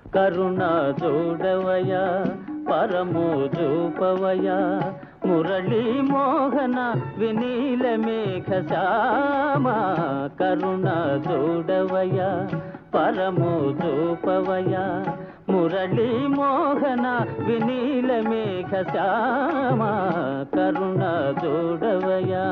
కరుణ చూడవయ పరము చూపవయ మురళీ మోహన వినీల మేఘ శ్యామ కరుణ చూడవయ పరము చూపవయ మురళీ మోహన వినీల మేఘ శ్యామ కరుణ చూడవయా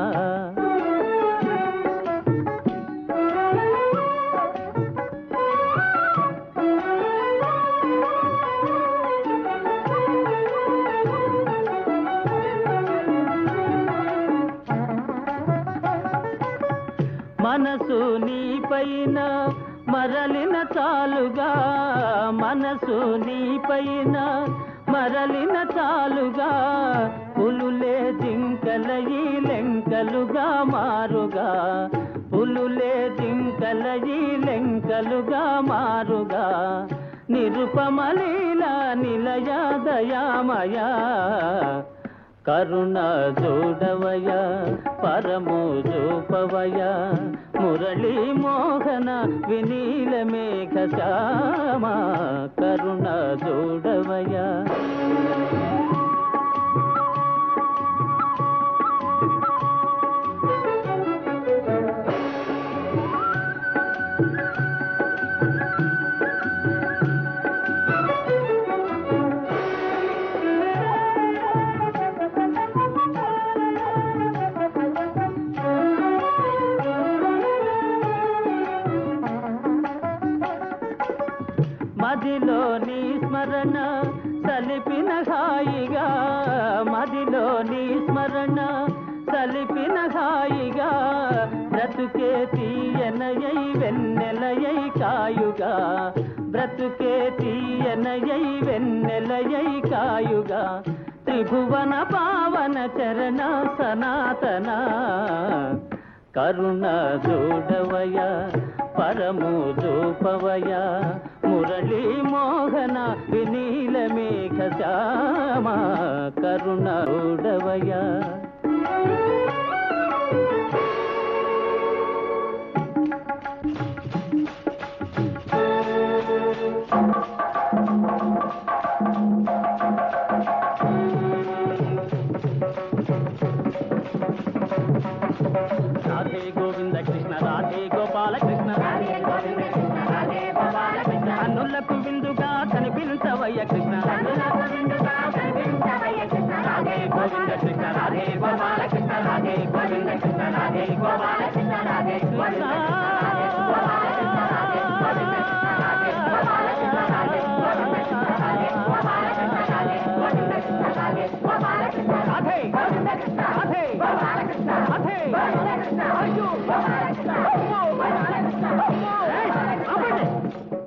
మనసు నీ పైన మరలిన చాలుగా మనసు నీ పైన మరలిన చాలుగా పులులే జింకలయి లెంకలుగా మారుగా పులులే జింకలయి లెంకలుగా మారుగా నిరుపమలీల నిలయ దయామయా కరుణ చూడవయ పరము చూపవయ మురళీ మోహన వినీల మేఘ శ్యామ కరుణ చూడవయ మదిలో నీ స్మరణ సలిపిన హాయిగా మదిలో నీ స్మరణ సలిపిన హాయిగా బ్రతుకే తీయనయై వెన్నెలయై కాయుగా బ్రతుకే తీయనయై వెన్నెలయై కాయుగా త్రిభువన పావన చరణ సనాతన కరుణ చూడవయ పరము చూపవయ మురళీ మోహన వినీల మేఘ శ్యామ కరుణ చూడవయ రాధే గోవింద కృష్ణ రాధే గోపాల కృష్ణ కన్నులకు విందుగా కనిపించవయ్య కృష్ణ రాధే గోవింద కృష్ణ రాధే గోపాల కృష్ణ రాధే గోవింద కృష్ణ రాధే గోపాల కృష్ణ రాధే కృష్ణ రాధే రాధే రాధే అయ్యో